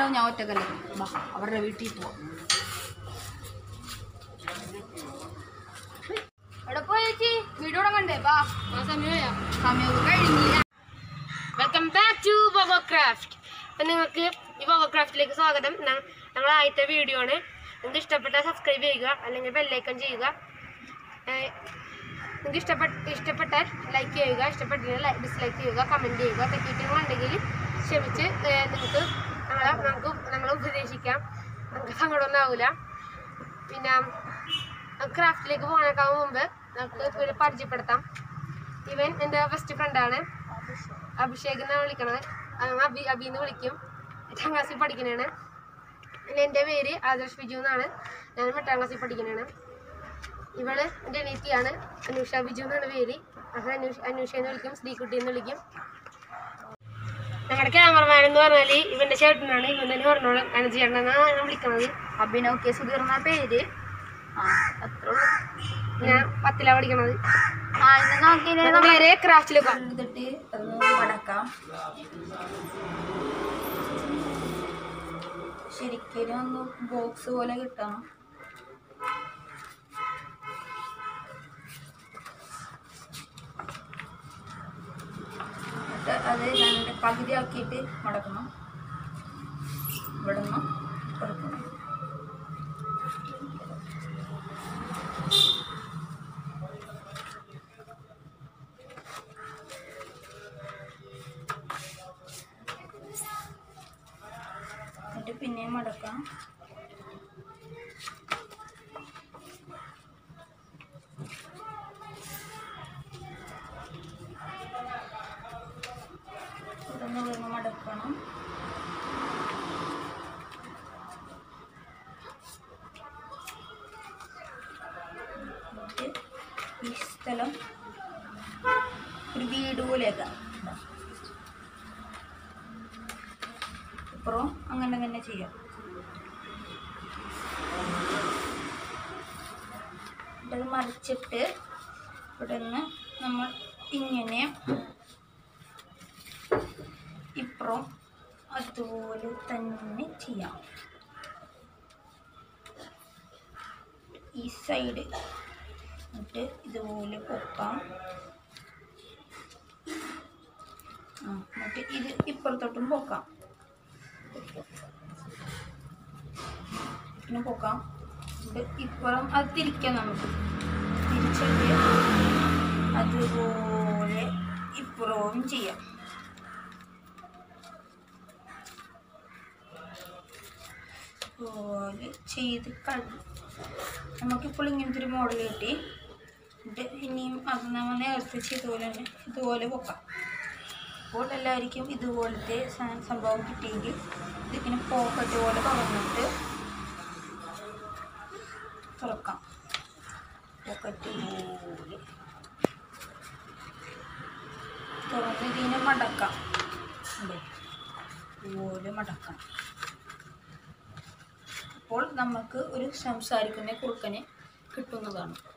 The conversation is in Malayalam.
ഉണ്ടാവും ഞാൻ ഒറ്റക്കല്ലേ ബാ അവരുടെ വീട്ടിൽ പോവാം എവിടെ പോയി ചേച്ചി വീഡിയോ കണ്ടേ ബാ സമയം സമയം കഴിഞ്ഞില്ല welcome back to bobo craft അപ്പം നിങ്ങൾക്ക് ഈ ബോബോ ക്രാഫ്റ്റിലേക്ക് സ്വാഗതം ഞ- ഞങ്ങളെ ആദ്യത്തെ വീഡിയോ ആണ് നിങ്ങൾക്ക് ഇഷ്ടപ്പെട്ടാൽ സബ്സ്ക്രൈബ് ചെയ്യുക അല്ലെങ്കിൽ ബെല്ലൈക്കൺ ചെയ്യുക ഏഹ് നിങ്ങൾക്ക് ഇഷ്ടപ്പെട്ട ഇഷ്ടപ്പെട്ടാൽ ലൈക്ക് ചെയ്യുക ഇഷ്ടപ്പെട്ടില്ല ഡിസ്ലൈക്ക് ചെയ്യുക കമൻറ്റ് ചെയ്യുക തെറ്റിയിട്ടുണ്ടെങ്കിൽ ക്ഷമിച്ച് ഏഹ് നിങ്ങൾക്ക് ഞങ്ങളെ നമുക്ക് ഞങ്ങളെ ഉപദേശിക്കാം നമുക്ക് സങ്കടമൊന്നും ആവില്ല പിന്നെ ക്രാഫ്റ്റിലേക്ക് പോകുന്നേക്കാൾ മുമ്പ് നമുക്ക് ഒരു പരിചയപ്പെടുത്താം ഇവൻ എൻ്റെ ബെസ്റ്റ് ഫ്രണ്ടാണ് അഭിഷേക് എന്നാണ് വിളിക്കണത് അവൻ അബി അബി എന്ന് വിളിക്കും എട്ടാം ക്ലാസ്സിൽ പഠിക്കണതാണ് പിന്നെ എൻ്റെ പേര് ആദർശ് ബിജു എന്നാണ് ഞാൻ എട്ടാം ക്ലാസ്സിൽ പഠിക്കണതാണ് ഇവള് എൻ്റെ അനിയത്തിയാണ് അനുഷ ബിജു എന്നാണ് പേര് അത് അനുഷ അനുഷ എന്ന് വിളിക്കും ശ്രീകുട്ടി എന്ന് വിളിക്കും ഞങ്ങളുടെ ക്യാമറമാൻ എന്ന് പറഞ്ഞാൽ ഇവൻ്റെ ചേട്ടനാണ് ഇവൻ തന്നെ പറഞ്ഞോളൂ അനുജി ചേട്ടനാണ് ഞാൻ വിളിക്കണത് അഭിനവ് കെ സുധീർ എന്ന പേര് ആ അത്രേ ഉള്ളൂ ഞാൻ പത്തിലാണ് പഠിക്കണത് ആ ഇന്ന് നമുക്കിനി നമുക്ക് നേരെ ക്രാഫ്റ്റിലേക്ക് എടുത്തിട്ട് അത് മടക്കാം ശരിക്കും ഒന്ന് ബോക്സ് പോലെ കിട്ടണം എന്നിട്ട് അത് രണ്ട് പകുതി ആക്കിയിട്ട് മടക്കണം ഇവിടെ നിന്ന് കൊടുക്കണം എന്നിട്ട് പിന്നെയും മടക്കാം ഇതൊന്ന് വീണ്ടും മടക്കണം എന്നിട്ട് ഈ സ്ഥലം ഒരു വീട് പോലെയാക്കാം ഇപ്പുറവും അങ്ങനെ തന്നെ ചെയ്യാം ഇത് മറിച്ചിട്ട് ഇവിടെ നിന്ന് നമ്മൾ ഇങ്ങനെ ഇപ്പുറം അതുപോലെ തന്നെ ചെയ്യാം ഈ സൈഡ് എന്നിട്ട് ഇതുപോലെ പൊക്കാം ആ എന്നിട്ട് ഇത് ഇപ്പുറത്തോട്ടും പൊക്കാം പിന്നെ പൊക്കാം ഇത് ഇപ്പുറം അത് തിരിക്കാം നമുക്ക് തിരിച്ചിട്ട് അതുപോലെ ഇപ്പുറവും ചെയ്യാം പോലെ ചെയ്ത് കഴിഞ്ഞു നമുക്കിപ്പോൾ ഇങ്ങനത്തെ ഒരു മോഡൽ കിട്ടി എന്നിട്ട് ഇനിയും അത് നമ്മൾ നേരത്തെ ചെയ്തതുപോലെ തന്നെ ഇതുപോലെ പൊക്കാം അപ്പോൾ എല്ലാവർക്കും ഇതുപോലത്തെ സ- സംഭവം കിട്ടിയെങ്കിൽ ഇതിങ്ങനെ പോക്കറ്റ് പോലെ തുറന്നിട്ട് തുറക്കാം പോക്കറ്റ് പോലെ തുറന്ന് ഇതിനെ മടക്കാം ഇല്ലേ? ഇതുപോലെ മടക്കാം അപ്പോൾ നമുക്ക് ഒരു സംസാരിക്കുന്ന കുറുക്കനെ കിട്ടുന്നതാണ്